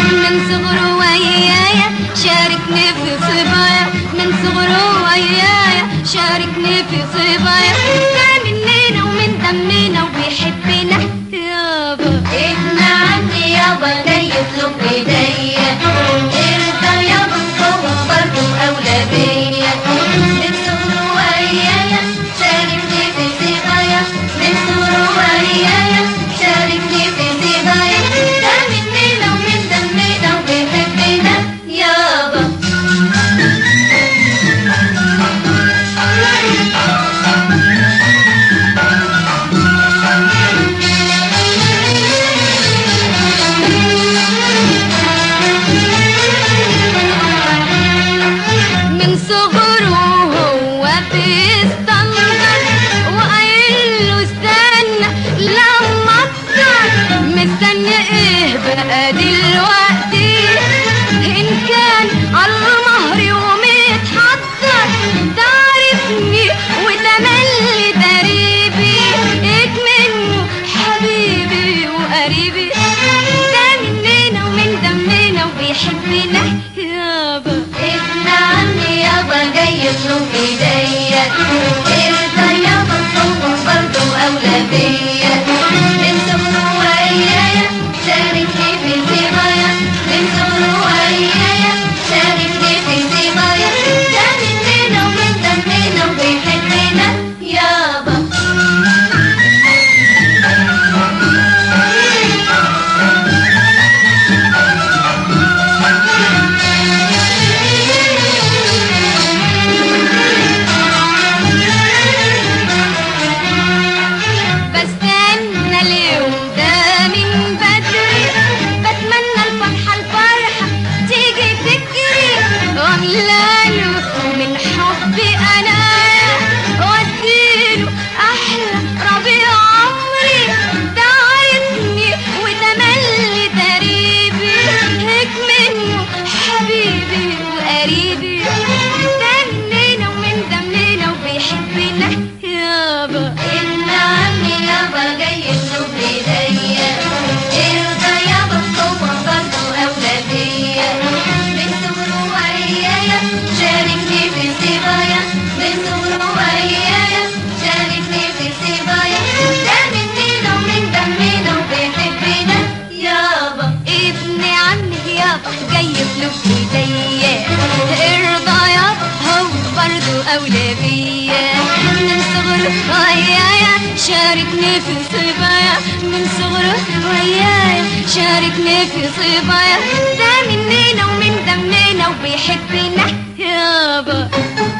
من صغره ويايا شاركني في صبايا من صغره ويايا شاركني في صبايا ده مننا ومن دمنا وبيحبنا يابا ابن عمي يابا جاي يطلب ايديا ارضى يابا هو برضه اولى بيا من صغره ويايا شاركني في سبايا من صغره ويايا شاركني في سبايا ده مننا ومن دمنا وبيحبنا يابا من صغره هو بيستنظر وقايل له استنى لما اكتر مستني ايه بقى دلوقتي ان كان على المهر ومتحضر تعرفني وتملي دريبي ايد منه حبيبي وقريبي ده مننا ومن دمنا وبيحبنا يابا ابن عمي يابا جاي يطلب ايديا ارضى يابا هو برضه اولى بيا من صغره ويايا شاركني في سبايا من صغره ويايا شاركني في سبايا ده مننا ومن دمنا وبيحبنا يابا بستنى اليوم ده من بدري بتمنى الفرحة الفرحة تيجي تجري واملاله من حبي انا واديله احلى ربيع عمري ده عارفني وتملي دريبي هيك منه حبيبي وقريبي ده مننا ومن دمنا وبيحبنا يابا ابن عمي يابا جاي يطلب ايديا ارضى يابا هو برضه اولى بيا من صغره ويايا شاركني في سبايا من صغره ويايا شاركني في سبايا ده مننا ومن دمنا وبيحبنا يابا ابن عمي يابا جاي يطلب ايديا ارضى يابا هو برضه اولى بيا من صغره ويايا شاركني في صبايا من صغره ويايا شاركني في صبايا ده مننا ومن دمنا وبيحبنا يابا